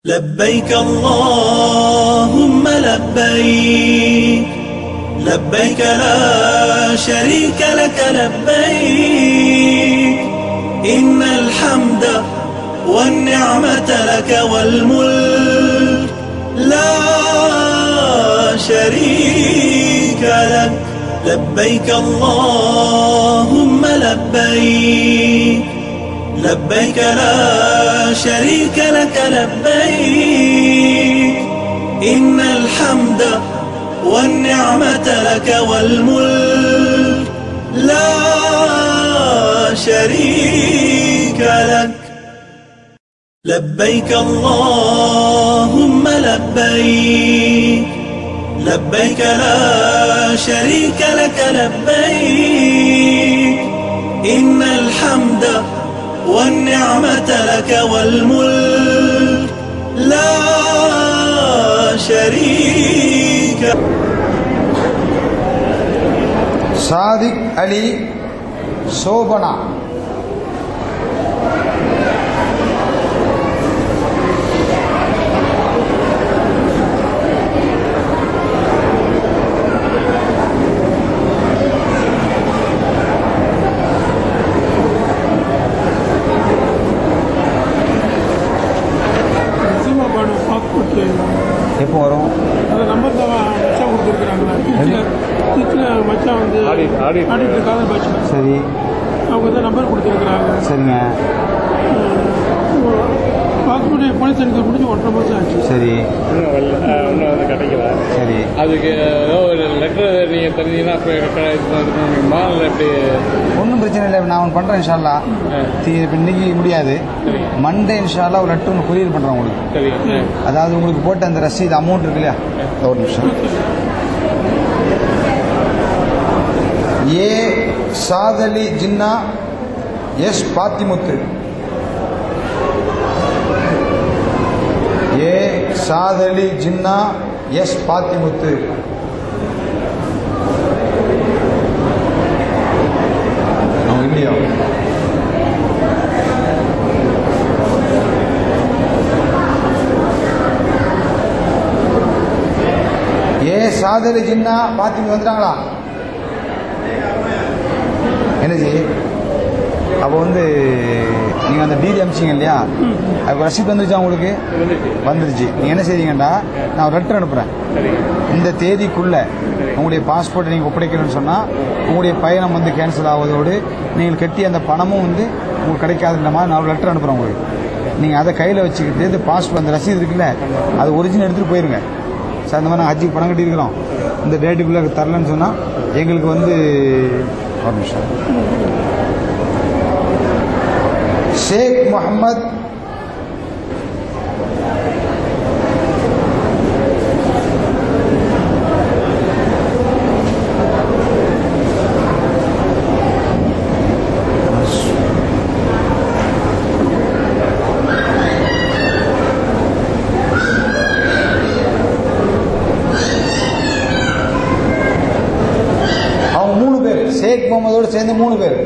لبيك اللهم لبيك لبيك لا شريك لك لبيك إن الحمد والنعمة لك والملك لا شريك لك لبيك اللهم لبيك لبيك لا شريك لك لبيك إن الحمد والنعمة لك والملك لا شريك لك لبيك اللهم لبيك لبيك لا شريك لك لبيك إن الحمد والنعمة لك والملك لا شريك சாதிக் அலி சோபனா சீமாபாடு பாஸ்போர்ட் எப்போ வரும் அந்த நம்பர் தான் மச்சான் கொடுத்துருக்குறாங்களா திருச்சியில் திருச்சியில் மச்சான் வந்து ஆடிட், ஆடிட். ஆடிட்டர் காதல் பாட்சி சரி அவங்க தான் நம்பர் கொடுத்துருக்குறாங்க சரிங்க பாஸ்போர்ட் போலீஸ் எனக்கு முடிஞ்சு ஒன்றரை மாதம் ஆச்சு சரி இன்னும் வரல அஹ் இன்னும் வந்து கிடைக்கல சரி அதுக்கு ஏதோ ஒரு லெட்டர் நீங்கள் தந்தீங்கன்னா அப்போ இது பண்ணுவீங்கம்மா இல்லை எப்படி ஒன்றும் பிரச்சனை இல்லை நான் ஒன்று பண்ணுறேன் இன்ஷால்லா தீ இப்போ இன்னைக்கு முடியாது மண்டே இன்ஷால்லா ஒரு லெட்டர் ஒன்று கொரியர் பண்ணுறேன் உங்களுக்கு சரி அஹ் அதாவது உங்களுக்கு போட்ட அந்த ரசீது அமௌண்ட் இருக்கு இல்லையா ஒரு நிமிஷம் A Sathali Jinnah S Pathimuthu A Sathali Jinnah S Pathimuthu அவங்க இல்லையா ஏ சாதலி ஜின்னா பாத்திமி வந்துட்டாங்களா என்னஜி அப்போ வந்து நீங்கள் அந்த டிடி அமிச்சிங்க இல்லையா அதுக்கு ரசீட் வந்துருச்சா உங்களுக்கு வந்துச்சு வந்துருச்சு நீங்கள் என்ன செய்றீங்கடா நான் ஒரு லெட்டர் அனுப்புகிறேன் சரி இந்த தேதிக்குள்ள உங்களுடைய பாஸ்போர்ட்டை நீங்கள் ஒப்படைக்கணும்னு சொன்னால் உங்களுடைய பயணம் வந்து கேன்சல் ஆவதோடு நீங்கள் கட்டிய அந்த பணமும் வந்து உங்களுக்கு கிடைக்காதுன்ற மாதிரி நான் ஒரு லெட்டர் அனுப்புகிறேன் உங்களுக்கு நீங்கள் அதை கையில் வச்சுக்கிட்டு இந்த பாஸ்போர்ட் அந்த ரசீது இருக்குல்ல அது ஒரிஜினல் எடுத்துகிட்டு போயிருங்க சார் இந்த மாதிரி நான் ஹஜ்ஜிக்கு பணம் கட்டியிருக்கிறோம் இந்த டேட்டுக்குள்ளே தரலன்னு சொன்னால் எங்களுக்கு வந்து ஒரு நிமிஷம் ஷேக் முகமது அவங்க மூணு பேர் ஷேக் முகமதோடு சேர்ந்து மூணு பேர்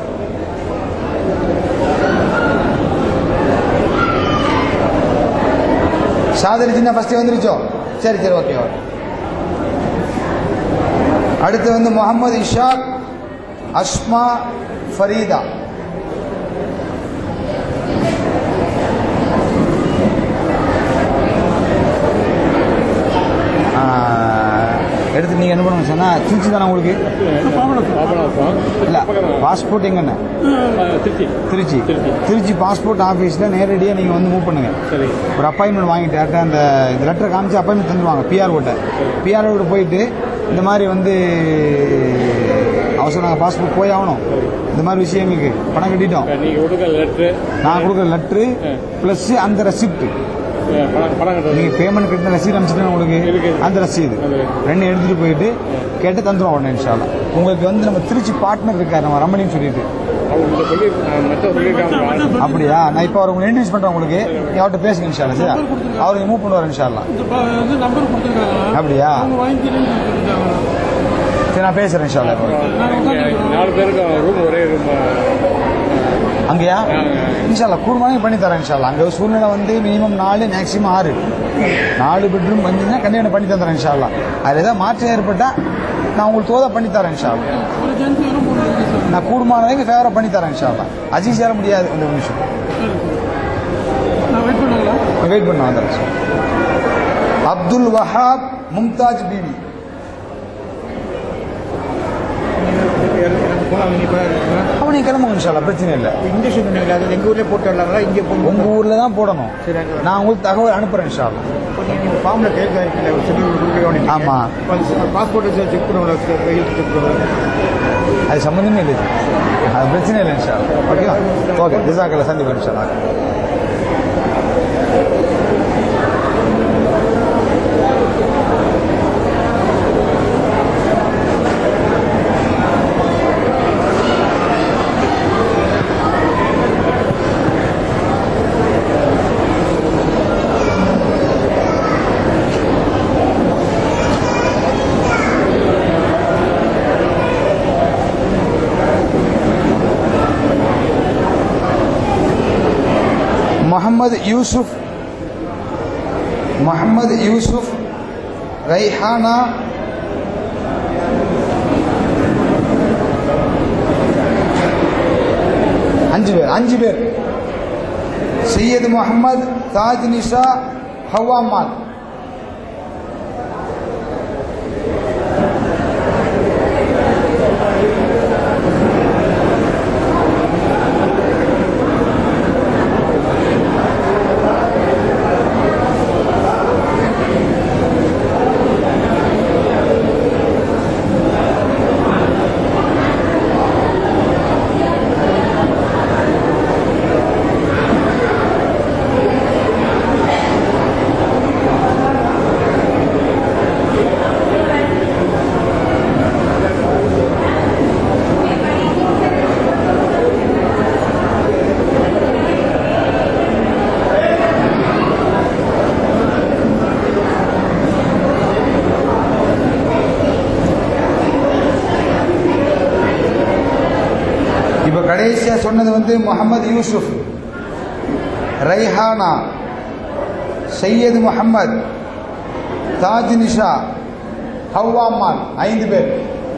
சாதனை சின்ன ஃபர்ஸ்ட் வந்துருச்சோ சரி சரி ஓகே ஓகே அடுத்து வந்து முகமது இஷாக் அஸ்மா ஃபரீதா ஆ, எடுத்து நீங்கள் என்ன பண்ணுங்க சொன்னால் திருச்சி தானே உங்களுக்கு பாபநாசம் இல்லை பாஸ்போர்ட் எங்கண்ணே திருச்சி திருச்சி திருச்சி. திருச்சி பாஸ்போர்ட் ஆஃபீஸில் நேரடியாக நீங்கள் வந்து மூவ் பண்ணுங்கள் சரி ஒரு அப்பாயின்மெண்ட் வாங்கிட்டு யார்கிட்ட அந்த இந்த லெட்டரை காமிச்சு அப்பாயின்மெண்ட் தந்துடுவாங்க பிஆர் ஓட்ட பிஆர் ஓட்ட போயிட்டு இந்த மாதிரி வந்து அவசரம் நாங்கள் பாஸ்போர்ட் போய் ஆகணும் இந்த மாதிரி விஷயங்களுக்கு பணம் கட்டிட்டோம் நீங்கள் கொடுக்க லெட்ரு நான் கொடுக்குற லெட்ரு ப்ளஸ் அந்த ரெசிப்ட் பணம் பணம் கட்டுறது நீங்கள் பேமெண்ட் கட்டின ரசீது அனுப்பிச்சிட்டேன் உங்களுக்கு இருக்கு. அந்த ரசீது அது. ரெண்டு எடுத்துகிட்டு போயிட்டு கேட்டு தந்துடுவோம் உடனே இன்ஷால்லாம் உங்களுக்கு வந்து நம்ம திருச்சி பார்ட்னர் இருக்கார் நம்ம ரமணின்னு சொல்லிட்டு அவங்க சொல்லி மற்ற சொல்லியிருக்காங்க அப்படியா நான் இப்போ அவர் உங்களுக்கு இன்ட்ரடியூஸ் பண்ணுறேன் உங்களுக்கு நீ அவர்கிட்ட பேசுங்க இன்ஷால்லா சரி அவர் மூவ் பண்ணுவார் இன்ஷால்லாம் இந்த ப- இது நம்பர் கொடுத்துருக்காங்க அப்படியா அவங்க வாங்கிக்கிறேன்னு சொல்லியிருக்காங்க சரி நான் பேசுகிறேன் இன்ஷால்லா இப்போ நாங்கள் உட்காந்துருக்கோம் நாலு பேருக்கு ரூம் ஒரே ரூம் அங்கேயா ஆ. இன்ஷால்லா கூடுமானே பண்ணி தரேன் இன்ஷால்லா அங்கே சூழ்நிலை வந்து மினிமம் நாலு மேக்ஸிமம் ஆறு நாலு பெட்ரூம் வந்தீங்கன்னா கண்டிப்பாக பண்ணி தந்துறேன் இன்ஷால்லா அதில் ஏதாவது மாற்றம் ஏற்பட்டால் நான் உங்களுக்கு தோதா பண்ணி தரேன் இன்ஷால்லா ஒரு ஜென்ஸ் வரும் மூணு இருக்கு சார் நான் கூடுமான வரைக்கும் ஃபேவராக பண்ணி தரேன் இன்ஷால்லா அஜீஸ் ஏற முடியாது இந்த ஒரு நிமிஷம் நான் வெயிட் பண்ணுங்களா வெயிட் பண்ண வந்துடுறேன் சார் அப்துல் வஹாப் மும்தாஜ் பிவி போகலாம் நீங்க இப்போ அவன் நீங்க கிளம்புங்க இன்ஷால்லா பிரச்சனை இல்லை இன்ஜெக்ஷன் சொன்னீங்களா அது எங்கள் ஊர்லேயே போட்டு வரலாங்களா இங்கே உங்க போங்க ஊர்ல தான் போடணும் சரி, அங்க- நான் உங்களுக்கு தகவல் அனுப்புறேன் இன்ஷால்லா நீங்கள் ஃபார்மில் கேட்க வைக்கல ஒரு ஷெட்யூல் கொடுக்க ஆமா. பாஸ்போர்ட் செக் பண்ணுவோம் செக் பண்ணுவோம் அது சம்மந்தமே இல்லை அது பிரச்சனை இல்லை இன்ஷால்லா ஓகேவா ஓகே ஜிசாக்கில் சந்திப்போம் இன்ஷால்லா முகமது யூசுப் முகமது யூசுப் ரைஹானா அஞ்சு பேர் அஞ்சு பேர் சையது முகமது தாஜ் நிஷா ஹவாமால் இப்போ கடைசியா சொன்னது வந்து முகமது யூசுப் ரைஹானா சையது முகமது தாஜ் நிஷா ஹவ்வாமால் ஐந்து பேர்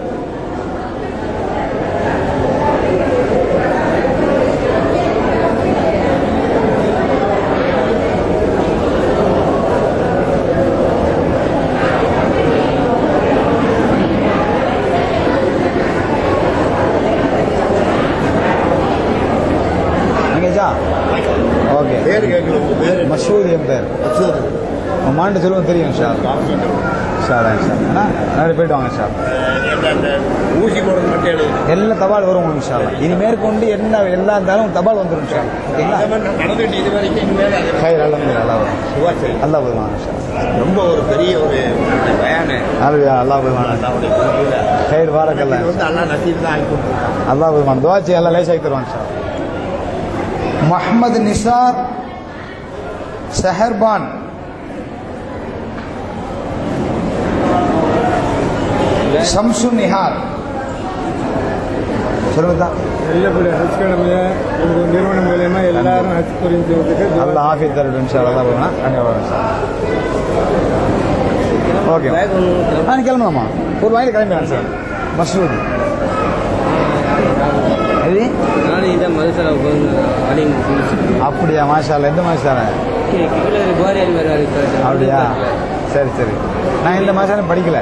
நீங்கஜா ஓகே பேர் கேட்கல உங்கள் பேர் மசூத் என் பேர் உன் மாண்ட சொல்லுவோம் தெரியும் சார் சார் சார் அண்ணா நிறைய போயிட்டு வாங்க சார் ஊசி போடுறது மட்டும் எழுது எல்லாம் தபால் வரும் உங்களுக்கு சார் இனி மேற்கொண்டு என்ன எல்லாம் இருந்தாலும் தபால் வந்துடும் சார் ஓகேங்களா நடந்துட்டு இது வரைக்கும் இனிமேல் அது கயிறு எல்லாம் வந்து நல்லா வரும் சுவாசம் நல்லா போய் வாங்க சார் ரொம்ப ஒரு பெரிய ஒரு பயான நல்லா நல்லா போய் வாங்க கயிறு வாரக்கல்ல வந்து அல்லா நசீர் தான் ஆகி கொடுத்துருக்கான் அல்லா போய் வாங்க துவாச்சி எல்லாம் லேசாகி தருவாங்க சார் முகமது நிசார் செஹர்பான் ஷம்சு நிஹார் சொல்லுங்க நல்லபடியாக ஹஜ் கிழமைய ஒரு நிறுவனம் மூலயமா எல்லாரும் ஹஜ் புரிஞ்சதுக்கு நல்ல ஆஃபீஸ் தரட்டும் சார் நல்லா போகணும் கண்டிப்பாக சார் ஓகே ஆ நீ கிளம்பலாமா ஒரு வாயில் கிளம்பிடலாம் சார் மசூத் இது நானும் இதான் மதுசலா அப்படின்னு அப்படியா மாஷால எந்த மாஷால கீழே கோரியால் வருவாரு சார் அப்படியா சரி சரி நான் இந்த மாஷாலும் படிக்கல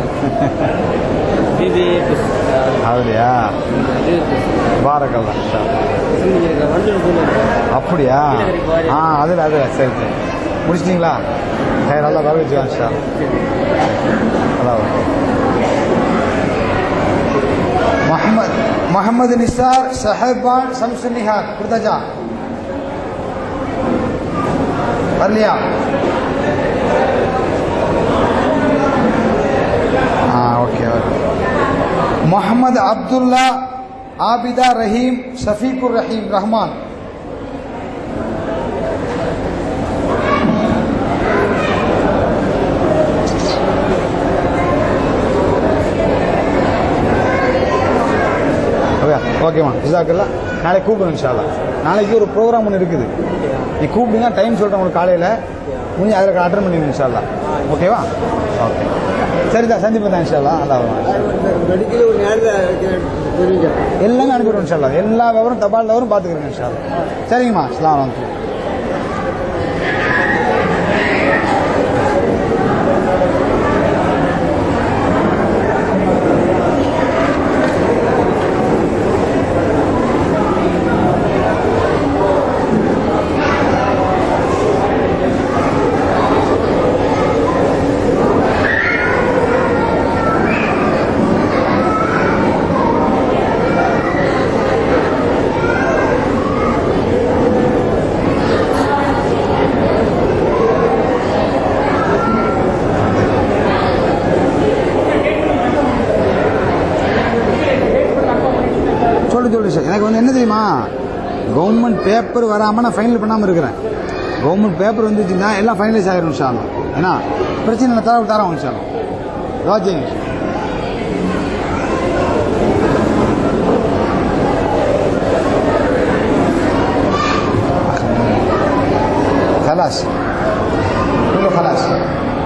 இது அப்படியா பாரக்கல்லா சார் வண்டூர் அப்படியா ஆ அதில் அது சரி சரி முடிச்சிட்டிங்களா சரி நல்லா வர வச்சுக்கலாம் சார் நல்லா முகமது முகமது நிசார் சஹபான் சம்சு நிஹார் கொடுத்தாச்சா வரலையா ஆ okay okay Mohammed Abdullah Abida Rahim Shafiqur Rahim Rahman okay ஓகேம்மா ஜிசாக்கல்லா நாளைக்கு கூப்பிடுங்க இன்ஷால்லா நாளைக்கு ஒரு ப்ரோக்ராம் ஒன்று இருக்குது நீ கூப்பிடுங்க டைம் சொல்கிறேன் உங்களுக்கு காலையில் முடிஞ்சு அதில் அட்டன் பண்ணிடுங்க இன்ஷால்லா ஓகேவா ஓகே சரிதான் சந்திப்பு தான் இன்ஷால்லா அல்லா மெடிக்கல் ஒரு நேரத்தில் தெரிஞ்சு எல்லாமே அனுப்பிவிடுவோம் இன்ஷால்லா எல்லா விவரம் தபால் விவரம் பார்த்துக்கிறேங்க இன்ஷால்லா சரிங்கம்மா அஸ்லாம் வலைக்கம் சொல்லு சொல்லு சார் எனக்கு வந்து என்ன தெரியுமா கவர்மெண்ட் பேப்பர் வராமல் நான் ஃபைனல் பண்ணாமல் இருக்கிறேன் கவர்மெண்ட் பேப்பர் வந்துச்சுன்னா எல்லாம் ஃபைனலைஸ் ஆகிரும் சார் ஏன்னா பிரச்சனை இல்லை தர தரோம் சார் ராஜிங் خلاص كله خلاص